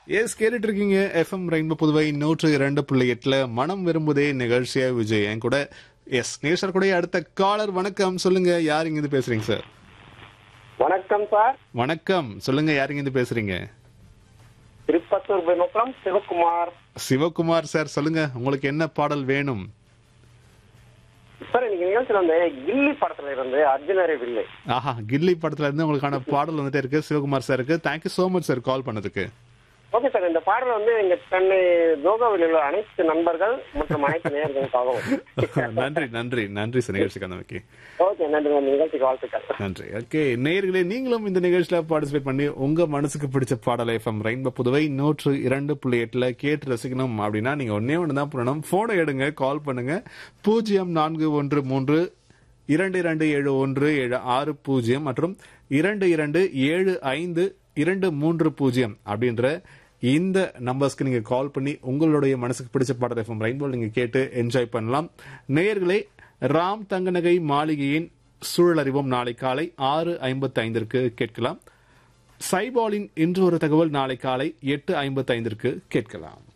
S கேட்டுட்டு இருக்கீங்க FM rainbow Puduvai நூற்று இரண்டு புள்ளி எட்டுல மனம் விரும்புதே நிகழ்ச்சியா விஜய் என் கூட எஸ் நேசர் கூட அடுத்த காலர் வணக்கம் சொல்லுங்க யார் இங்கிருந்து பேசுறீங்க சார் வணக்கம் சார் வணக்கம் சொல்லுங்க யார் இங்கிருந்து பேசுறீங்க திருப்பத்தூர் பெருமக்குளம் சிவகுமார் சிவகுமார் சார் சொல்லுங்க உங்களுக்கு என்ன பாடல் வேணும் சார் இன்னைக்கு நிகழ்ச்சியில் வந்து கில்லி படத்துல இருந்து அர்ஜுனரே வில்லை ஆஹா கில்லி படத்துல இருந்து உங்களுக்கான பாடல் வந்துட்டே இருக்கு சிவகுமார் சாருக்கு thank you so much sir call பண்ணதுக்கு ஓகே சார் இந்த பாடல் வந்து எங்க சென்னை ஜோகாவில் உள்ள அனைத்து நண்பர்கள் மற்றும் அனைத்து நேர்களுக்காகவும் நன்றி நன்றி நன்றி சார் நிகழ்ச்சிக்கு வந்தமைக்கு ஓகே நன்றி இந்த நிகழ்ச்சிக்கு வாழ்த்துக்கள் நன்றி ஓகே நேயர்களே நீங்களும் இந்த நிகழ்ச்சியில பார்ட்டிசிபேட் பண்ணி உங்க மனசுக்கு பிடிச்ச பாடல் எஃப்எம் ரெயின்போ புதுவை நூற்று இரண்டு புள்ளி எட்டுல கேட்டு ரசிக்கணும் அப்படின்னா நீங்க ஒன்னே ஒன்று தான் பண்ணணும் போனை எடுங்க கால் பண்ணுங்க பூஜ்ஜியம் நான்கு ஒன்று மூன்று இரண்டு இரண்டு ஏழு ஒன்று ஏழு ஆறு பூஜ்ஜியம் மற்றும் இரண்டு இரண்டு ஏழு ஐந்து இரண்டு மூன்று பூஜ்ஜியம் அப்படின்ற இந்த நம்பர்ஸ்க்கு நீங்க கால் பண்ணி உங்களுடைய மனசுக்கு பிடிச்ச பாடல் எஃப்எம் ரெயின்போ நீங்க கேட்டு என்ஜாய் பண்ணலாம் நேயர்களே ராம் தங்கநகை மாளிகையின் சூழல் அறிவோம் நாளை காலை ஆறு ஐம்பத்தி ஐந்திற்கு கேட்கலாம் சைபாலின் இன்று ஒரு தகவல் நாளை காலை எட்டு ஐம்பத்தி ஐந்திற்கு கேட்கலாம்